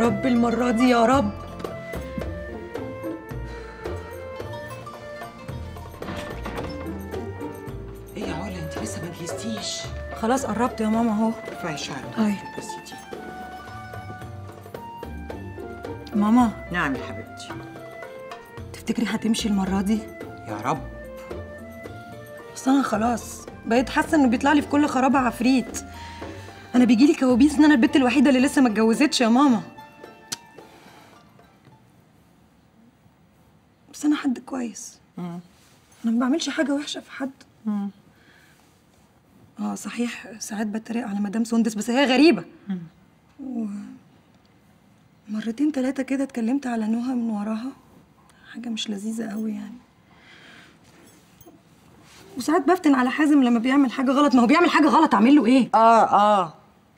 رب المرة دي يا رب ايه يا علا انت لسه ما جهزتيش خلاص قربت يا ماما اهو ارفعي شعرك أيوة. بس دي ماما نعم يا حبيبتي تفتكري هتمشي المرة دي؟ يا رب بس انا خلاص بقيت حاسه انه بيطلع لي في كل خرابه عفريت انا بيجي لي كوابيس ان انا البنت الوحيده اللي لسه ما اتجوزتش يا ماما بس انا حد كويس انا ما بعملش حاجه وحشه في حد اه صحيح ساعات بتريق على مدام سندس بس هي غريبه و... مرتين ثلاثه كده اتكلمت على نهى من وراها حاجه مش لذيذه قوي يعني وساعات بفتن على حازم لما بيعمل حاجه غلط ما هو بيعمل حاجه غلط اعمل له ايه اه اه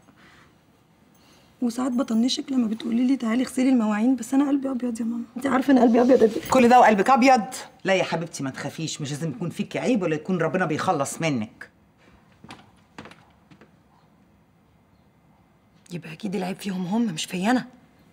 وساعات بطنشك لما بتقولي لي تعالي اغسلي المواعين بس انا قلبي ابيض يا ماما انت عارفه انا قلبي ابيض قد ايه كل ده وقلبك ابيض لا يا حبيبتي ما تخافيش مش لازم يكون فيكي عيب ولا يكون ربنا بيخلص منك يبقى اكيد العيب فيهم هم مش فيا انا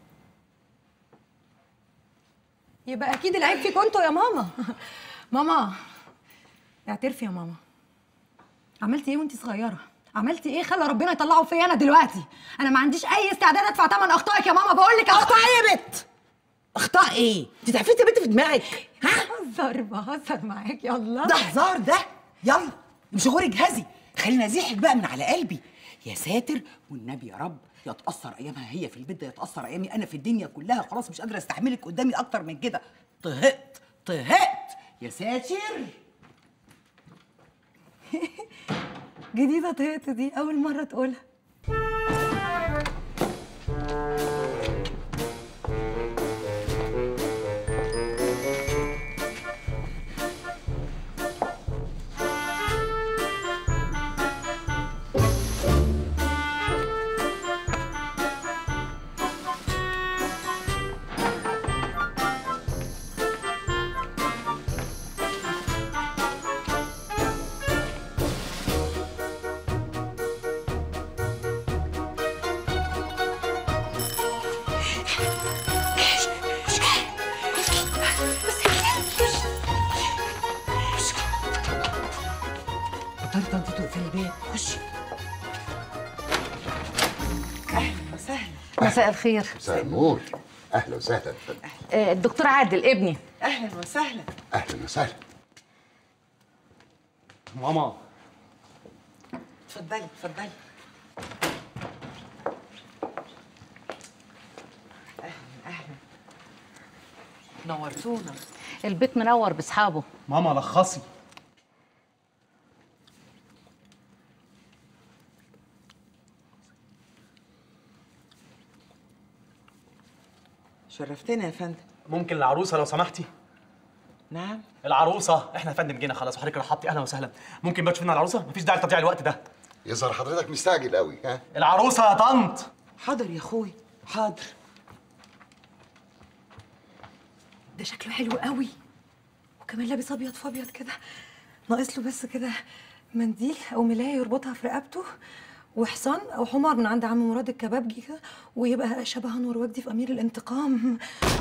يبقى اكيد العيب فيكوا انتوا يا ماما ماما اعترفي يا ماما عملتي ايه وانت صغيره عملتي ايه خلى ربنا يطلعه فيا انا دلوقتي انا ما عنديش اي استعداد ادفع ثمن اخطائك يا ماما بقول لك اخطاء ايه يا بت اخطاء ايه انت تعرفي بنت في دماغك ها بهزر بهزر معاك يلا ده هزار ده يلا مش غوري جهازي خليني ازيحك بقى من على قلبي يا ساتر والنبي يا رب يا تأثر أيامها هي في البيت ده يا تأثر أيامي أنا في الدنيا كلها خلاص مش قادرة أستحملك قدامي أكتر من كده طهقت طهقت يا ساتر جديده طهقت دي اول مره تقولها بطلي طنطي تقفلي الباب خشي أهلا وسهلا مساء الخير مساء النور اهلا وسهلا آه، الدكتور عادل ابني أهلا وسهلا اهلا وسهلا ماما اتفضلي اتفضلي أهلا أهلا نورتونا البيت منور باصحابه ماما لخصي شرفتنا يا فندم ممكن العروسه لو سمحتي نعم العروسه احنا يا فندم جينا خلاص وحضرتك رحبتي اهلا وسهلا ممكن بقى تشوفنا العروسه مفيش داعي لتضييع الوقت ده يظهر حضرتك مستعجل قوي ها العروسه يا طنط حاضر يا أخوي حاضر ده شكله حلو قوي وكمان لابس ابيض في ابيض كده ناقص له بس كده منديل او ملايه يربطها في رقبته وحصان او حمار من عند عم مراد الكبابجي كده ويبقى شبه انور وجدي في امير الانتقام